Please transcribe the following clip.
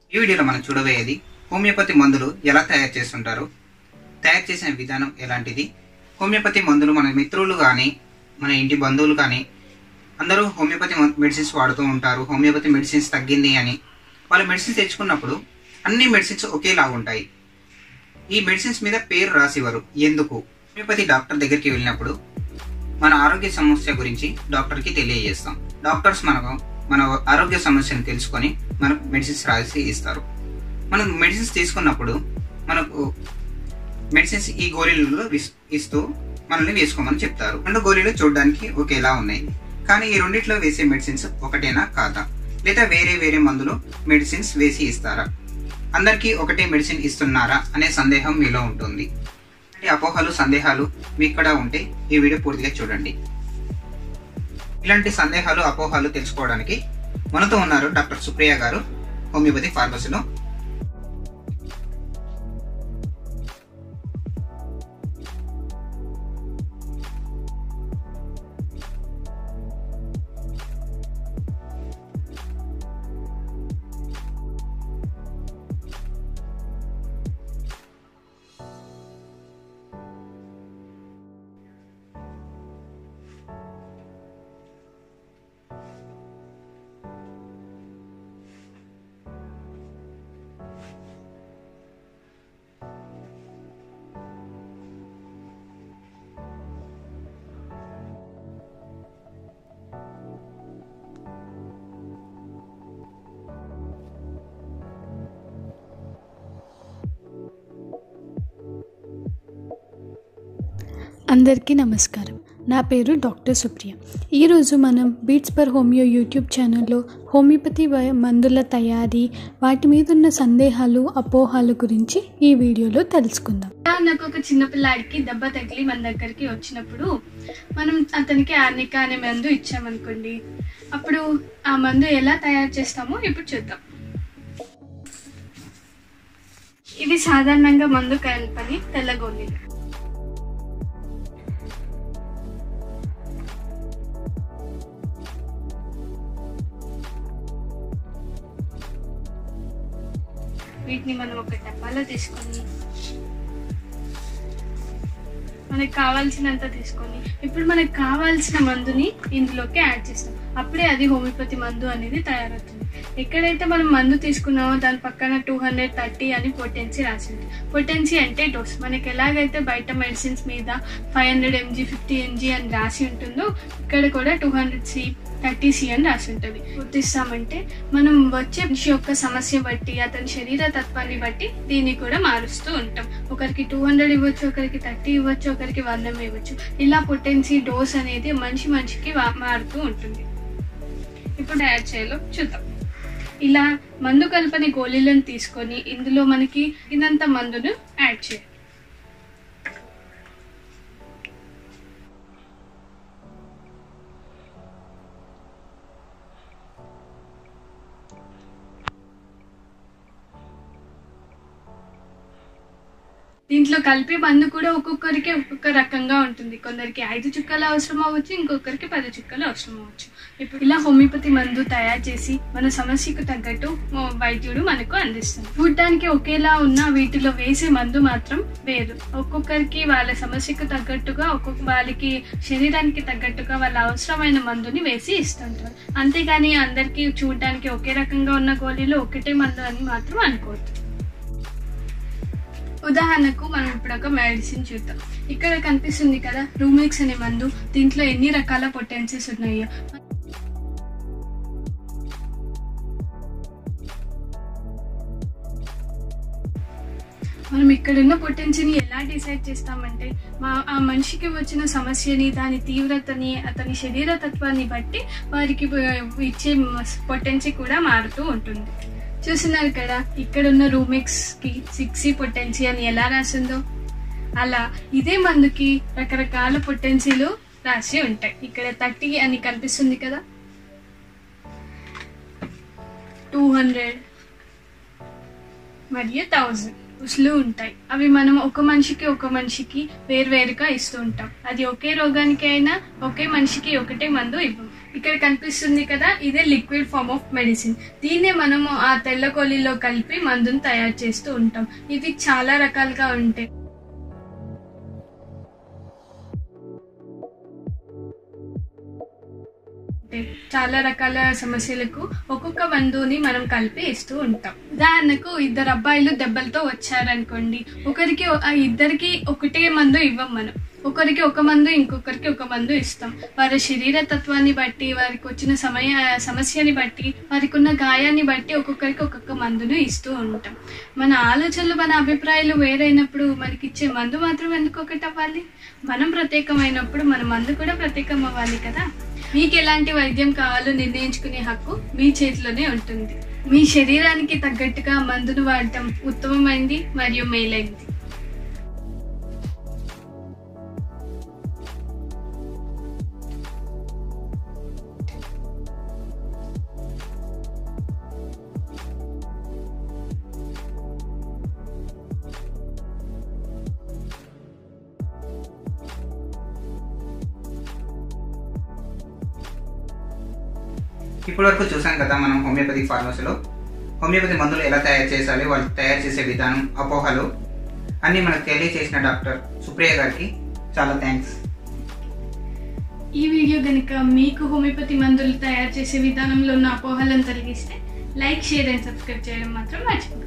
ఈ వీడియోలో మనం చూడబోయేది హోమియోపతి మందులు ఎలా తయారు చేస్తుంటారు తయారు చేసిన విధానం ఎలాంటిది హోమియోపతి మందులు మన మిత్రులు కానీ మన ఇంటి బంధువులు కానీ అందరూ హోమియోపతి మెడిసిన్స్ వాడుతూ ఉంటారు హోమియోపతి మెడిసిన్స్ తగ్గింది అని వాళ్ళు మెడిసిన్స్ తెచ్చుకున్నప్పుడు అన్ని మెడిసిన్స్ ఒకేలా ఉంటాయి ఈ మెడిసిన్స్ మీద పేరు రాసివ్వరు ఎందుకు హోమియోపతి డాక్టర్ దగ్గరికి వెళ్ళినప్పుడు మన ఆరోగ్య సమస్య గురించి డాక్టర్కి తెలియజేస్తాం డాక్టర్స్ మనకు మన ఆరోగ్య సమస్యను తెలుసుకొని మనకు మెడిసిన్స్ రాసి ఇస్తారు మనం మెడిసిన్స్ తీసుకున్నప్పుడు మనకు మెడిసిన్స్ ఈ గోళీలలో విస్- ఇస్తూ మనల్ని వేసుకోమని చెప్తారు రెండు గోళీలు చూడడానికి ఒకేలా ఉన్నాయి కానీ ఈ రెండిట్లో వేసే మెడిసిన్స్ ఒకటేనా కాదా లేదా వేరే వేరే మందులు మెడిసిన్స్ వేసి ఇస్తారా అందరికీ ఒకటే మెడిసిన్ ఇస్తున్నారా అనే సందేహం మీలో ఉంటుంది ఇలాంటి అపోహలు సందేహాలు మీకు కూడా ఉంటే ఈ వీడియో పూర్తిగా చూడండి ఇలాంటి సందేహాలు అపోహలు తెలుసుకోవడానికి మనతో ఉన్నారు డాక్టర్ సుప్రియ గారు హోమియోపతి ఫార్మసీలో అందరికీ నమస్కారం నా పేరు డాక్టర్ సుప్రియ ఈరోజు మనం బీట్స్ పర్ హోమియో యూట్యూబ్ ఛానల్లో హోమియోపతి వ- మందుల తయారీ వాటి మీద ఉన్న సందేహాలు అపోహాల గురించి ఈ వీడియోలో తెలుసుకుందాం నాకు ఒక చిన్న పిల్లాడికి దెబ్బ తగిలి మన దగ్గరికి వచ్చినప్పుడు మనం అతనికి ఆర్నిక అనే మందు ఇచ్చామనుకోండి అప్పుడు ఆ మందు ఎలా తయారు చేస్తామో ఇప్పుడు చూద్దాం ఇది సాధారణంగా మందు కలపని తెల్లగోళీలు వీటిని మనం ఒక డబ్బాలో తీసుకొని మనకు కావాల్సినంత తీసుకొని ఇప్పుడు మనకు కావాల్సిన మందుని ఇందులోకి యాడ్ చేస్తాం అప్పుడే అది హోమియోపతి మందు అనేది తయారవుతుంది ఎక్కడైతే మనం మందు తీసుకున్నామో దాని పక్కన టూ హండ్రెడ్ థర్టీ అని పొటెన్సీ రాసింది పొటెన్సీ అంటే డోస్ మనకి ఎలాగైతే బయట మెడిసిన్స్ మీద five hundred MG fifty MG అని రాసి ఉంటుందో ఇక్కడ కూడా two hundred C thirty C అని రాసి ఉంటుంది గుర్తిస్తామంటే మనం వచ్చే మనిషి యొక్క సమస్య బట్టి అతని శరీర తత్వాన్ని బట్టి దీన్ని కూడా మారుస్తూ ఉంటాం ఒకరికి టూ హండ్రెడ్ ఇవ్వచ్చు ఒకరికి థర్టీ ఇవ్వచ్చు ఒకరికి వందం ఇవ్వచ్చు ఇలా పొటెన్సీ డోస్ అనేది మనిషి మనిషికి వా- మారుతూ ఉంటుంది ఇప్పుడు యాడ్ చేయాలో చూద్దాం ఇలా మందు కలపని గోళీలను తీసుకొని ఇందులో మనకి ఇదంత మందును యాడ్ చేయాలి దీంట్లో కలిపే మందు కూడా ఒక్కొక్కరికి ఒక్కొక్క రకంగా ఉంటుంది కొందరికి ఐదు చుక్కలు అవసరం అవ్వచ్చు ఇంకొకరికి పది చుక్కలు అవసరం అవ్వచ్చు ఇప్పుడు ఇలా హోమియోపతి మందు తయారు చేసి మన సమస్యకు తగ్గట్టు ఓ వైద్యుడు మనకు అందిస్తుంది చూడటానికి ఒకేలా ఉన్న వీటిలో వేసే మందు మాత్రం వేరు ఒక్కొక్కరికి వాళ్ళ సమస్యకు తగ్గట్టుగా ఒక్కొక్క వాళ్ళకి శరీరానికి తగ్గట్టుగా వాళ్ళ అవసరమైన మందుని వేసి ఇస్తుంటారు అంతేగాని అందరికీ చూడడానికి ఒకే రకంగా ఉన్న గోళీలు ఒకటే మందు అని మాత్రం అనుకోవద్దు ఉదాహరణకు మనం ఇప్పుడు ఒక మెడిసిన్ చూద్దాం ఇక్కడ కనిపిస్తుంది కదా రూమిక్స్ అనే మందు దీంట్లో ఎన్ని రకాల పొటెన్సీస్ ఉన్నాయో మనం ఇక్కడున్న పొటెన్సీని ఎలా డిసైడ్ చేస్తామంటే మా ఆ మనిషికి వచ్చిన సమస్యని దాని తీవ్రతని అతని శరీర తత్వాన్ని బట్టి వారికి ఇచ్చే పొటెన్సీ కూడా మారుతూ ఉంటుంది చూస్తున్నారు కదా ఇక్కడ ఉన్న రూమిక్స్ కి సిక్స్ పొటెన్సీ అని ఎలా రాసిందో అలా ఇదే మందుకి రకరకాల పొటెన్సీలు రాసి ఉంటాయి ఇక్కడ థర్టీ అని కనిపిస్తుంది కదా టూ హండ్రెడ్ మరియు థౌజండ్ ఉసులు ఉంటాయి అవి మనం ఒక మనిషికి ఒక మనిషికి వేరువేరుగా ఇస్తూ ఉంటాం అది ఒకే రోగానికి అయినా ఒకే మనిషికి ఒకటే మందు ఇవ్వం ఇక్కడ కనిపిస్తుంది కదా ఇదే లిక్విడ్ ఫార్మ్ ఆఫ్ మెడిసిన్ దీన్నే మనము ఆ తెల్ల కొలిలో కలిపి మందును తయారు చేస్తూ ఉంటాం ఇవి చాలా రకాలుగా ఉంటాయి అంటే చాలా రకాల సమస్యలకు ఒక్కొక్క మందుని మనం కలిపి ఇస్తూ ఉంటాం ఉదాహరణకు ఇద్దరు అబ్బాయిలు దెబ్బలతో వచ్చారనుకోండి ఒకరికి ఆ ఇద్దరికి ఒకటే మందు ఇవ్వం మనం ఒకరికి ఒక మందు ఇంకొకరికి ఒక మందు ఇస్తాం వారి శరీర తత్వాన్ని బట్టి వారికి వచ్చిన సమయ సమస్యని బట్టి వారికి ఉన్న గాయాన్ని బట్టి ఒక్కొక్కరికి ఒక్కొక్క మందును ఇస్తూ ఉంటాం మన ఆలోచనలు మన అభిప్రాయాలు వేరైనప్పుడు మనకి ఇచ్చే మందు మాత్రం ఎందుకు ఒకటి అవ్వాలి మనం ప్రత్యేకమైనప్పుడు మన మందు కూడా ప్రత్యేకం అవ్వాలి కదా మీకు ఎలాంటి వైద్యం కావాలో నిర్ణయించుకునే హక్కు మీ చేతిలోనే ఉంటుంది మీ శరీరానికి తగ్గట్టుగా మందును వాడటం ఉత్తమమైంది మరియు మేలైంది ఇప్పటి వరకు చూసాం కదా మనం హోమియోపతి ఫార్మసీలో హోమియోపతి మందులు ఎలా తయారు చేయాలి వాళ్ళు తయారు చేసే విధానం అపోహలు అన్ని మనకు తెలియచేసిన డాక్టర్ సుప్రియ గారికి చాలా థ్యాంక్స్ ఈ వీడియో కనుక మీకు హోమియోపతి మందులు తయారు చేసే విధానంలో ఉన్న అపోహలను తొలగిస్తే లైక్ షేర్ అండ్ సబ్స్క్రైబ్ చేయడం మాత్రం మర్చిపోకండి